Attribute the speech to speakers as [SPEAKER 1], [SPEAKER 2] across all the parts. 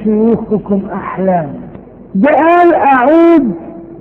[SPEAKER 1] شيوخكم أحلام ده قال أعود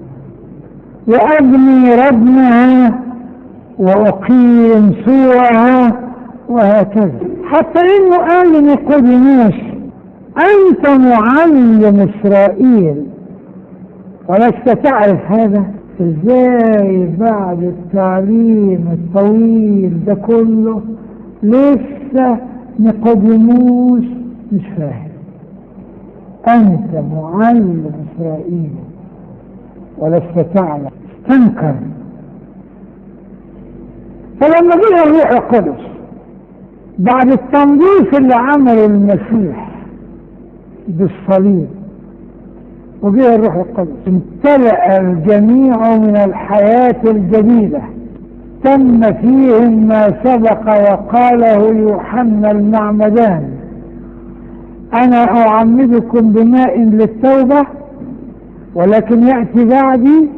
[SPEAKER 1] وأبني ردمها وأقيم سورها وهكذا حتى إنه قال لنيقوديموس أنت معلم إسرائيل ولست تعرف هذا ازاي بعد التعليم الطويل ده كله لسه نيقوديموس مش فاهم انت معلم اسرائيل ولست تعلم تنكر فلما جه الروح القدس بعد التنظيف اللي عمله المسيح بالصليب وجه الروح القدس امتلأ الجميع من الحياة الجديدة تم فيهم ما سبق وقاله يوحنا المعمدان أنا أعمدكم بماء للتوبة ولكن يأتي بعدي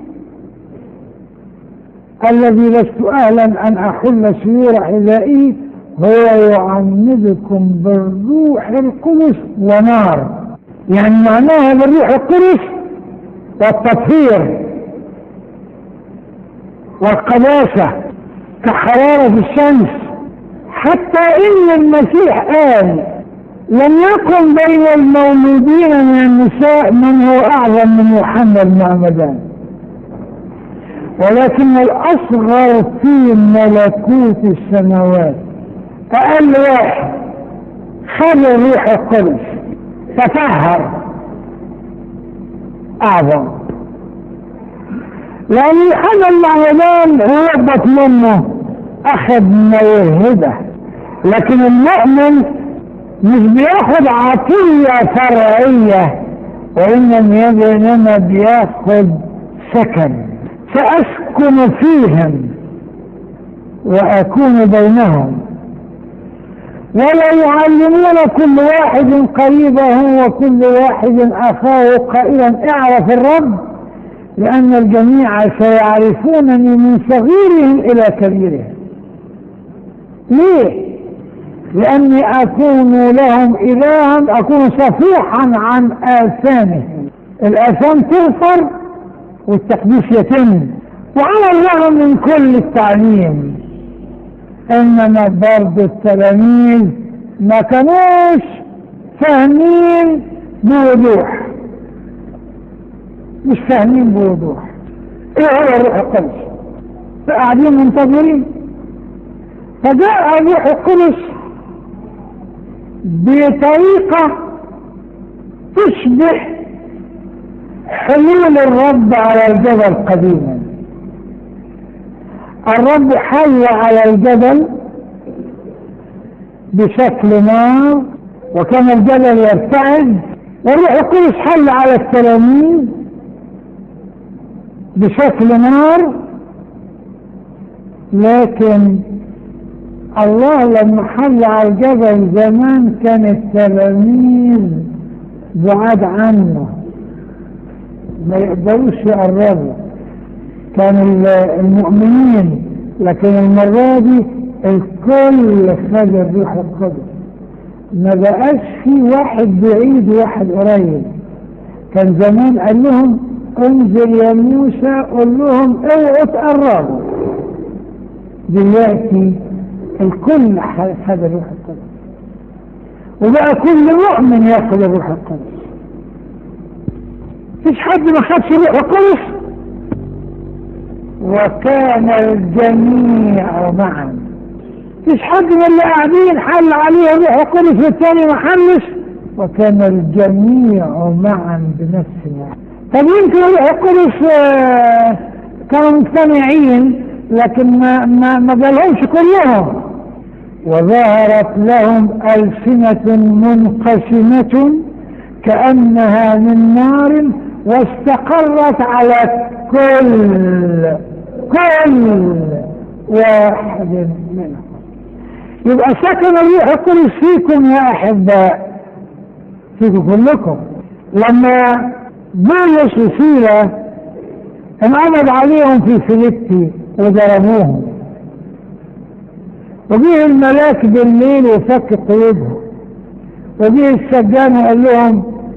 [SPEAKER 1] الذي لست أهلا أن أحل سيور حذائه هو يعمدكم بالروح القدس ونار يعني معناها بالروح القدس والتطهير والقداسة كحرارة الشمس حتى إن المسيح قال لم يكن بين المولودين من النساء من هو أعظم من يوحنا المعمدان ولكن الأصغر في ملكوت السماوات أقل واحد خد الروح القدس تطهر أعظم لأن يوحنا المعمدان هربت منه أخذ موهبة لكن المؤمن مش بياخد عطية فرعية وإنما بياخد سكن سأسكن فيهم وأكون بينهم ولا يعلمون كل واحد قريبه وكل واحد أخاه قائلا اعرف الرب لأن الجميع سيعرفونني من صغيرهم إلى كبيرهم ليه؟ لأني أكون لهم إلها أكون صفيحا عن آثامهم الآثام تغفر والتقديس يتم وعلى الرغم من كل التعليم انما برضه التلاميذ ما كانوش فاهمين بوضوح مش فاهمين بوضوح ايه هو الروح القدس فقاعدين منتظرين فجاء الروح القدس بطريقة تشبه حلول الرب على الجبل قديما الرب حل على الجبل بشكل نار وكان الجبل يرتعد والروح القدس حل على التلاميذ بشكل نار لكن الله لما حل على الجبل زمان كان التلاميذ بعاد عنه ما يقدروش يقربوا كان المؤمنين لكن المرة دي الكل خد الروح القدس ما بقاش في واحد بعيد وواحد قريب كان زمان قال لهم انزل يا موسى قول لهم اوعوا تقربوا دلوقتي الكل خد الروح القدس وبقى كل مؤمن ياخذ الروح القدس فيش حد ما خدش الروح القدس وكان الجميع معا فيش حد من اللي قاعدين حل عليه الروح القدس والتاني ما حلش وكان الجميع معا بنفس واحد طب يمكن الروح القدس آه، كانوا مجتمعين لكن ما ما ما جالهمش كلهم وظهرت لهم ألسنة منقسمة كأنها من نار واستقرت على كل كل واحد منهم يبقى سكن الروح القدس فيكم يا أحباء فيكم كلكم لما بولس وسيلة انعمد عليهم في فيليبي وضربوهم وجيه الملاك بالليل وفك قيودهم وجيه السجان وقال لهم